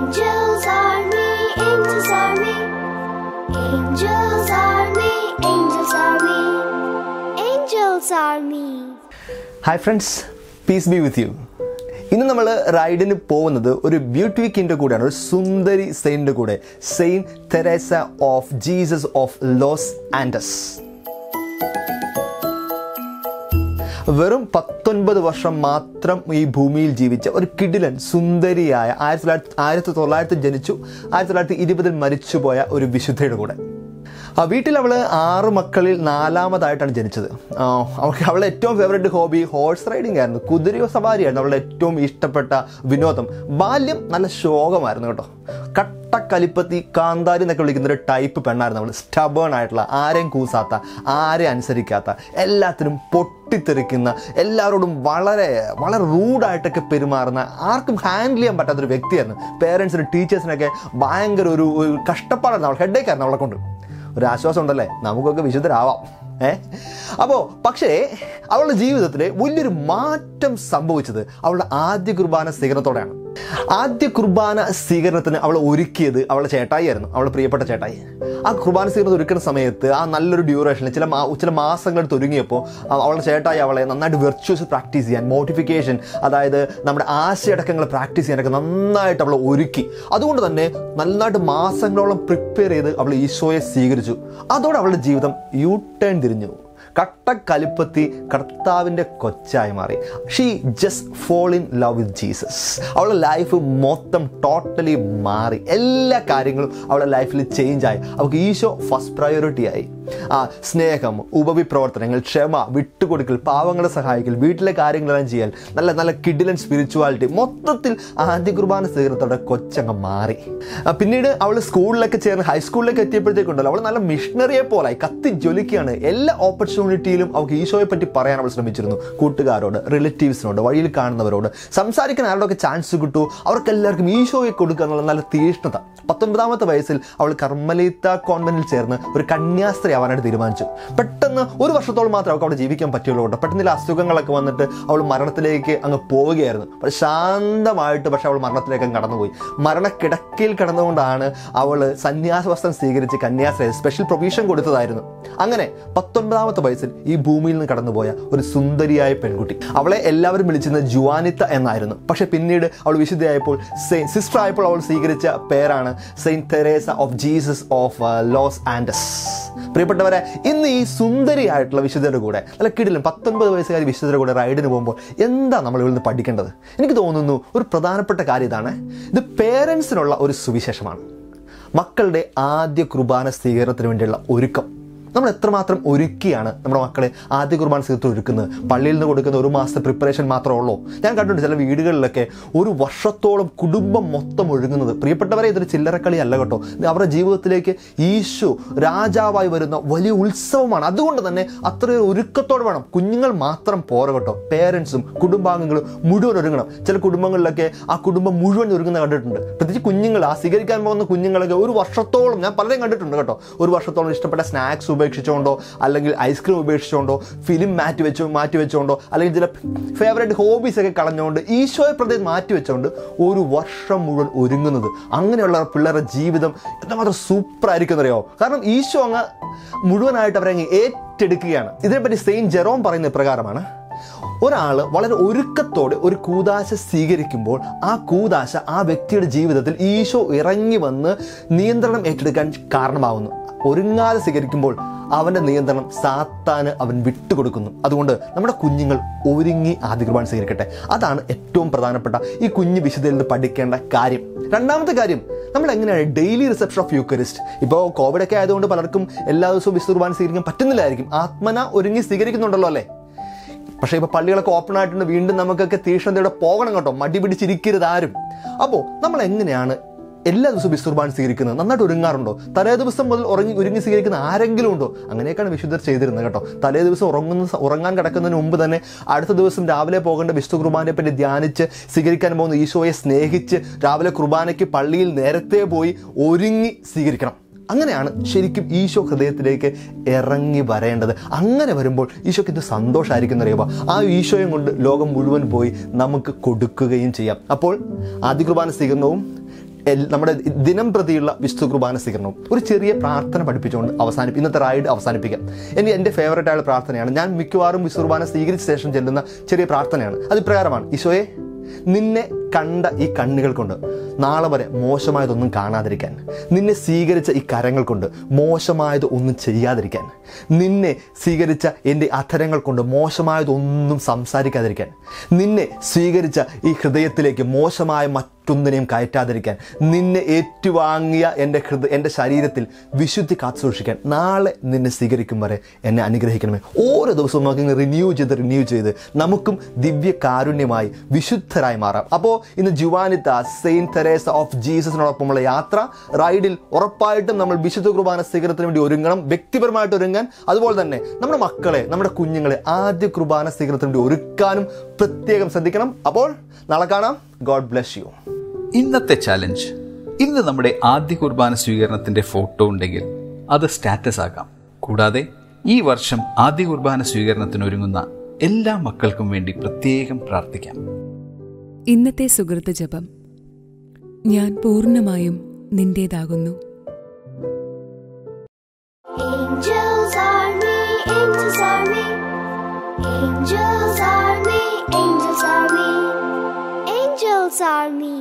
Angels army, angels army. Angels army, angels army. Angels army. Hi friends peace be with you ഇന്ന് നമ്മൾ റൈഡിന് പോകുന്നത് ഒരു beauty കിൻ്റെ കൂടെയാണ് ഒരു സുന്ദരി സെയിൻ്റെ കൂടെ saint Teresa of Jesus of Los Andes വെറും പത്തൊൻപത് വർഷം മാത്രം ഈ ഭൂമിയിൽ ജീവിച്ച ഒരു കിടിലൻ സുന്ദരിയായ ആയിരത്തി തൊള്ളായിരത്തി ആയിരത്തി തൊള്ളായിരത്തി ജനിച്ചു ആയിരത്തി തൊള്ളായിരത്തി ഇരുപതിൽ മരിച്ചുപോയ ഒരു വിശുദ്ധയുടെ കൂടെ ആ വീട്ടിൽ അവൾ ആറ് മക്കളിൽ നാലാമതായിട്ടാണ് ജനിച്ചത് ആ, അവൾക്ക് അവളുടെ ഏറ്റവും ഫേവറേറ്റ് ഹോബി ഹോഴ്സ് റൈഡിംഗ് ആയിരുന്നു കുതിര സവാരിയായിരുന്നു അവളുടെ ഏറ്റവും ഇഷ്ടപ്പെട്ട വിനോദം ബാല്യം നല്ല ശോകമായിരുന്നു കേട്ടോ കട്ടക്കലിപ്പത്തി കാന്താരി എന്നൊക്കെ വിളിക്കുന്ന ഒരു ടൈപ്പ് പെണ്ണായിരുന്നു അവൾ സ്റ്റബേൺ ആയിട്ടുള്ള ആരെയും കൂസാത്ത ആരെയും അനുസരിക്കാത്ത എല്ലാത്തിനും പൊട്ടിത്തെറിക്കുന്ന എല്ലാവരോടും വളരെ വളരെ റൂഡായിട്ടൊക്കെ പെരുമാറുന്ന ആർക്കും ഹാൻഡിൽ ചെയ്യാൻ പറ്റാത്തൊരു വ്യക്തിയായിരുന്നു പേരൻസിനും ടീച്ചേഴ്സിനൊക്കെ ഭയങ്കര ഒരു ഒരു കഷ്ടപ്പാടായിരുന്നു അവൾ ഹെഡേക്കായിരുന്നു അവളെ കൊണ്ട് ഒരു ആശ്വാസം ഉണ്ടല്ലേ നമുക്കൊക്കെ വിശുദ്ധരാവാം ഏ അപ്പോൾ പക്ഷേ അവളുടെ ജീവിതത്തിൽ വലിയൊരു മാറ്റം സംഭവിച്ചത് അവളുടെ ആദ്യ കുർബാന സ്വീകരണത്തോടെയാണ് ആദ്യ കുർബാന സ്വീകരണത്തിന് അവൾ ഒരുക്കിയത് അവളുടെ ചേട്ടായി ആയിരുന്നു അവളുടെ പ്രിയപ്പെട്ട ചേട്ടായി ആ കുർബാന സ്വീകരണം ഒരുക്കുന്ന സമയത്ത് ആ നല്ലൊരു ഡ്യൂറേഷനിൽ ചില മാ- ചില മാസങ്ങളെടുത്ത് ഒരുങ്ങിയപ്പോൾ ആ അവളുടെ ചേട്ടായി അവളെ നന്നായിട്ട് വെർച്വസ് പ്രാക്ടീസ് ചെയ്യാൻ മോട്ടിഫിക്കേഷൻ അതായത് നമ്മുടെ ആശയടക്കങ്ങൾ പ്രാക്ടീസ് ചെയ്യാനൊക്കെ നന്നായിട്ട് അവളെ ഒരുക്കി അതുകൊണ്ട് തന്നെ നന്നായിട്ട് മാസങ്ങളോളം പ്രിപ്പയർ ചെയ്ത് അവൾ ഈശോയെ സ്വീകരിച്ചു അതോടെ അവളുടെ ജീവിതം യു ടേൺ തിരിഞ്ഞു കട്ടക്കലിപ്പത്തി കർത്താവിൻ്റെ കൊച്ചായി മാറി she just fall in love with Jesus അവളുടെ ലൈഫ് മൊത്തം ടോട്ടലി മാറി എല്ലാ കാര്യങ്ങളും അവളുടെ ലൈഫിൽ ചേഞ്ച് ആയി അവൾക്ക് ഈശോ ഫസ്റ്റ് പ്രയോറിറ്റി ആയി ആ സ്നേഹം ഉപവിപ്രവർത്തനങ്ങൾ ക്ഷമ വിട്ടുകൊടുക്കൽ പാവങ്ങളെ സഹായിക്കൽ വീട്ടിലെ കാര്യങ്ങളെല്ലാം ചെയ്യൽ നല്ല നല്ല കിഡിലൻ സ്പിരിച്വാലിറ്റി മൊത്തത്തിൽ ആദ്യ കുർബാന സ്വീകരണത്തോടെ കൊച്ചങ്ങ് മാറി ആ, പിന്നീട് അവൾ സ്കൂളിലൊക്കെ ചേർന്ന് ഹൈസ്കൂളിലേക്ക് എത്തിയപ്പോഴത്തേക്കുണ്ടല്ലോ അവൾ നല്ല മിഷണറിയെ പോലായി കത്തി ജ്വലിക്കുകയാണ് എല്ലാ ഓപ്പർച്യൂണിറ്റിയിലും അവൾക്ക് ഈശോയെ പറ്റി പറയാൻ അവൾ ശ്രമിച്ചിരുന്നു കൂട്ടുകാരോട് റിലേറ്റീവ്സിനോട് വഴിയിൽ കാണുന്നവരോട് സംസാരിക്കാൻ ആരോടൊക്കെ ചാൻസ് കിട്ടൂ അവർക്ക് എല്ലാവർക്കും ഈശോയെ കൊടുക്കുക എന്നുള്ള നല്ല തീഷ്ണത പത്തൊൻപതാമത്തെ വയസ്സിൽ അവൾ കർമ്മലീത്ത കോൺവെന്റിൽ ചേർന്ന് ഒരു കന്യാസ്ത്രീ ആവാനായിട്ട് തീരുമാനിച്ചു പെട്ടെന്ന് ഒരു വർഷത്തോളം മാത്രമേ അവൾക്ക് അവിടെ ജീവിക്കാൻ പറ്റുള്ളൂ കേട്ടോ പെട്ടെന്ന് ചില അസുഖങ്ങളൊക്കെ വന്നിട്ട് അവൾ മരണത്തിലേക്ക് അങ്ങ് പോവുകയായിരുന്നു പക്ഷെ ശാന്തമായിട്ട് പക്ഷെ അവൾ മരണത്തിലേക്ക് അങ്ങ് കടന്നുപോയി മരണക്കിടക്കയിൽ കിടന്നുകൊണ്ടാണ് അവൾ സന്യാസ വസ്ത്രം സ്വീകരിച്ച് കന്യാസ്ത്രീ സ്പെഷ്യൽ പ്രൊവിഷൻ കൊടുത്തതായിരുന്നു അങ്ങനെ പത്തൊൻപതാമത്തെ വയസ്സിൽ ഈ ഭൂമിയിൽ നിന്ന് കടന്നുപോയ ഒരു സുന്ദരിയായ പെൺകുട്ടി അവളെ എല്ലാവരും വിളിച്ചിരുന്നത് ജുവാനിത്ത എന്നായിരുന്നു പക്ഷെ പിന്നീട് അവൾ വിശുദ്ധയായപ്പോൾ സിസ്റ്റർ ആയപ്പോൾ അവൾ സ്വീകരിച്ച പേരാണ് saint Teresa of Jesus of Los Andes പ്രിയപ്പെട്ടവരെ ഇന്ന് ഈ സുന്ദരിയായിട്ടുള്ള വിശുദ്ധരുടെ കൂടെ നല്ല കിടിലും പത്തൊൻപത് വയസ്സുകാരി വിശുദ്ധരുടെ കൂടെ റൈഡിന് പോകുമ്പോൾ എന്താ നമ്മൾ ഇവിടെ നിന്ന് പഠിക്കേണ്ടത് എനിക്ക് തോന്നുന്നു ഒരു പ്രധാനപ്പെട്ട കാര്യം ഇതാണ് ഇത് പേരൻസിനുള്ള ഒരു സുവിശേഷമാണ് മക്കളുടെ ആദ്യ കുർബാന സ്വീകരണത്തിന് വേണ്ടിയുള്ള ഒരുക്കം നമ്മൾ എത്രമാത്രം ഒരുക്കിയാണ് നമ്മുടെ മക്കളെ ആദ്യ കുർബാന സ്വീകരണത്തിൽ ഒരുക്കുന്നത് പള്ളിയിൽ നിന്ന് കൊടുക്കുന്ന ഒരു മാസത്തെ പ്രിപ്പറേഷൻ മാത്രമേ ഉള്ളൂ ഞാൻ കണ്ടിട്ടുണ്ട് ചില വീടുകളിലൊക്കെ ഒരു വർഷത്തോളം കുടുംബം മൊത്തം ഒഴുകുന്നത് പ്രിയപ്പെട്ടവരെ ഇതൊരു ചില്ലറക്കളി അല്ല കേട്ടോ ഇത് അവരുടെ ജീവിതത്തിലേക്ക് ഈശോ രാജാവായി വരുന്ന വലിയ ഉത്സവമാണ് അതുകൊണ്ട് തന്നെ അത്രയൊരു ഒരുക്കത്തോടെ വേണം കുഞ്ഞുങ്ങൾ മാത്രം പോരാ കേട്ടോ പേരൻസും കുടുംബാംഗങ്ങളും മുഴുവൻ ഒരുങ്ങണം ചില കുടുംബങ്ങളിലൊക്കെ ആ കുടുംബം മുഴുവൻ ഒരുങ്ങുന്ന കണ്ടിട്ടുണ്ട് പ്രത്യേകിച്ച് കുഞ്ഞുങ്ങൾ ആ സ്വീകരിക്കാൻ പോകുന്ന കുഞ്ഞുങ്ങളൊക്കെ ഒരു വർഷത്തോളം ഞാൻ പലരെയും കണ്ടിട്ടുണ്ട് കേട്ടോ ഒരു വർഷത്തോളം ഇഷ്ടപ്പെട്ട സ്നാക്സ് ഉപേക്ഷിച്ചുകൊണ്ടോ അല്ലെങ്കിൽ ഐസ്ക്രീം ഉപേക്ഷിച്ചുകൊണ്ടോ ഫിലിം മാറ്റി വെച്ചോ മാറ്റി വെച്ചുകൊണ്ടോ അല്ലെങ്കിൽ ചില ഫേവറേറ്റ് ഹോബീസ് ഒക്കെ കളഞ്ഞുകൊണ്ട് ഈശോയെ പ്രതി മാറ്റി വെച്ചുകൊണ്ട് ഒരു വർഷം മുഴുവൻ ഒരുങ്ങുന്നത് അങ്ങനെയുള്ള പിള്ളേരുടെ ജീവിതം എത്രമാത്രം സൂപ്പർ ആയിരിക്കും എന്നറിയോ കാരണം ഈശോ അങ്ങ് മുഴുവനായിട്ട് അവരെ അങ്ങ് ഏറ്റെടുക്കുകയാണ് ഇതിനെപ്പറ്റി സെയിൻ ജെറോം പറയുന്ന ഇപ്രകാരമാണ് ഒരാൾ വളരെ ഒരുക്കത്തോടെ ഒരു കൂതാശ സ്വീകരിക്കുമ്പോൾ ആ കൂതാശ ആ വ്യക്തിയുടെ ജീവിതത്തിൽ ഈശോ ഇറങ്ങി വന്ന് നിയന്ത്രണം ഏറ്റെടുക്കാൻ കാരണമാവുന്നു ഒരുങ്ങാതെ സ്വീകരിക്കുമ്പോൾ അവൻ്റെ നിയന്ത്രണം സാത്താന് അവൻ വിട്ടുകൊടുക്കുന്നു അതുകൊണ്ട് നമ്മുടെ കുഞ്ഞുങ്ങൾ ഒരുങ്ങി ആദ്യ കുർബാന സ്വീകരിക്കട്ടെ അതാണ് ഏറ്റവും പ്രധാനപ്പെട്ട ഈ കുഞ്ഞ് വിശുദ്ധയിൽ നിന്ന് പഠിക്കേണ്ട കാര്യം രണ്ടാമത്തെ കാര്യം നമ്മൾ എങ്ങനെയാണ് ഡെയിലി റിസപ്ഷൻ ഓഫ് യൂക്കറിസ്റ്റ് ഇപ്പോൾ കോവിഡ് ഒക്കെ ആയതുകൊണ്ട് പലർക്കും എല്ലാ ദിവസവും വിശുദ്ധ കുർബാന സ്വീകരിക്കാൻ പറ്റുന്നില്ലായിരിക്കും ആത്മന ഒരുങ്ങി സ്വീകരിക്കുന്നുണ്ടല്ലോ അല്ലേ പക്ഷേ ഇപ്പോൾ പള്ളികളൊക്കെ ഓപ്പൺ ആയിട്ടുണ്ട് വീണ്ടും നമുക്കൊക്കെ തീഷ്ണതയോടെ പോകണം കേട്ടോ മടി പിടിച്ചിരിക്കരുത് ആരും അപ്പോൾ നമ്മൾ എങ്ങനെയാണ് എല്ലാ ദിവസവും വിസ്തുർബാൻ സ്വീകരിക്കുന്നത് നന്നായിട്ട് ഒരുങ്ങാറുണ്ടോ തലേ ദിവസം മുതൽ ഉറങ്ങി ഒരുങ്ങി സ്വീകരിക്കുന്ന ആരെങ്കിലും ഉണ്ടോ അങ്ങനെയൊക്കെയാണ് വിശുദ്ധർ ചെയ്തിരുന്നത് കേട്ടോ തലേ ദിവസം ഉറങ്ങുന്ന സ- ഉറങ്ങാൻ കിടക്കുന്നതിന് മുമ്പ് തന്നെ അടുത്ത ദിവസം രാവിലെ പോകേണ്ട വിശുദ്ധ കുർബാനയെ പറ്റി ധ്യാനിച്ച് സ്വീകരിക്കാൻ പോകുന്ന ഈശോയെ സ്നേഹിച്ച് രാവിലെ കുർബാനയ്ക്ക് പള്ളിയിൽ നേരത്തെ പോയി ഒരുങ്ങി സ്വീകരിക്കണം അങ്ങനെയാണ് ശരിക്കും ഈശോ ഹൃദയത്തിലേക്ക് ഇറങ്ങി വരേണ്ടത് അങ്ങനെ വരുമ്പോൾ ഈശോയ്ക്ക് ഇത് സന്തോഷമായിരിക്കും അറിയുമ്പോൾ ആ ഈശോയും കൊണ്ട് ലോകം മുഴുവൻ പോയി നമുക്ക് കൊടുക്കുകയും ചെയ്യാം അപ്പോൾ ആദ്യ കുർബാന സ്വീകരണവും എൽ- നമ്മുടെ ദിനം പ്രതിയുള്ള വിശുദ്ധ കുർബാന സ്വീകരണവും ഒരു ചെറിയ പ്രാർത്ഥന പഠിപ്പിച്ചുകൊണ്ട് അവസാനിപ്പിക്കും ഇന്നത്തെ റൈഡ് അവസാനിപ്പിക്കാം എനിക്ക് എൻ്റെ ഫേവറേറ്റ് ആയ പ്രാർത്ഥനയാണ് ഞാൻ മിക്കവാറും വിശുദ്ധ കുർബാന സ്വീകരിച്ച ശേഷം ചെല്ലുന്ന ചെറിയ പ്രാർത്ഥനയാണ് അത് ഇപ്രകാരമാണ് ഈശോയെ നിന്നെ കണ്ട ഈ കണ്ണുകൾ കൊണ്ട് നാളെ വരെ മോശമായതൊന്നും കാണാതിരിക്കാൻ നിന്നെ സ്വീകരിച്ച ഈ കരങ്ങൾ കൊണ്ട് മോശമായത് ഒന്നും ചെയ്യാതിരിക്കാൻ നിന്നെ സ്വീകരിച്ച എൻ്റെ അധരങ്ങൾ കൊണ്ട് മോശമായതൊന്നും സംസാരിക്കാതിരിക്കാൻ നിന്നെ സ്വീകരിച്ച ഈ ഹൃദയത്തിലേക്ക് മോശമായ മറ്റൊന്നിനെയും കയറ്റാതിരിക്കാൻ നിന്നെ ഏറ്റുവാങ്ങിയ എൻ്റെ ഹൃദയ എൻ്റെ ശരീരത്തിൽ വിശുദ്ധി കാത്തു സൂക്ഷിക്കാൻ നാളെ നിന്നെ സ്വീകരിക്കും വരെ എന്നെ അനുഗ്രഹിക്കണമേ ഓരോ ദിവസവും നമുക്ക് റിന്യൂ ചെയ്ത് റിന്യൂ ചെയ്ത് നമുക്കും ദിവ്യ കാരുണ്യമായി വിശുദ്ധരായി മാറാം അപ്പോൾ ഇന്ന് ജുവാനിത്ത സെയിൻറ്റ് തെരേസ ഓഫ് ജീസസിനോടൊപ്പമുള്ള യാത്ര റൈഡിൽ ഉറപ്പായിട്ടും നമ്മൾ വിശുദ്ധ കുർബാന സ്വീകരണത്തിന് വേണ്ടി ഒരുങ്ങണം വ്യക്തിപരമായിട്ട് ഒരുങ്ങാൻ അതുപോലെ തന്നെ നമ്മുടെ മക്കളെ നമ്മുടെ കുഞ്ഞുങ്ങളെ ആദ്യ കുർബാന സ്വീകരണത്തിന് വേണ്ടി ഒരുക്കാനും പ്രത്യേകം ശ്രദ്ധിക്കണം അപ്പോൾ നാളെ കാണാം ഗോഡ് ബ്ലെസ് യു ഇന്നത്തെ ചാലഞ്ച് ഇന്ന് നമ്മുടെ ആദ്യ കുർബാന സ്വീകരണത്തിന്റെ ഫോട്ടോ ഉണ്ടെങ്കിൽ അത് സ്റ്റാറ്റസ് ആക്കാം കൂടാതെ ഈ വർഷം ആദ്യ കുർബാന സ്വീകരണത്തിന് ഒരുങ്ങുന്ന എല്ലാ മക്കൾക്കും വേണ്ടി പ്രത്യേകം പ്രാർത്ഥിക്കാം ഇന്നത്തെ സുഹൃത്ത് ജപം ഞാൻ പൂർണ്ണമായും നിന്റേതാകുന്നു Angels army, angels army. Angels army, angels army. Angels army.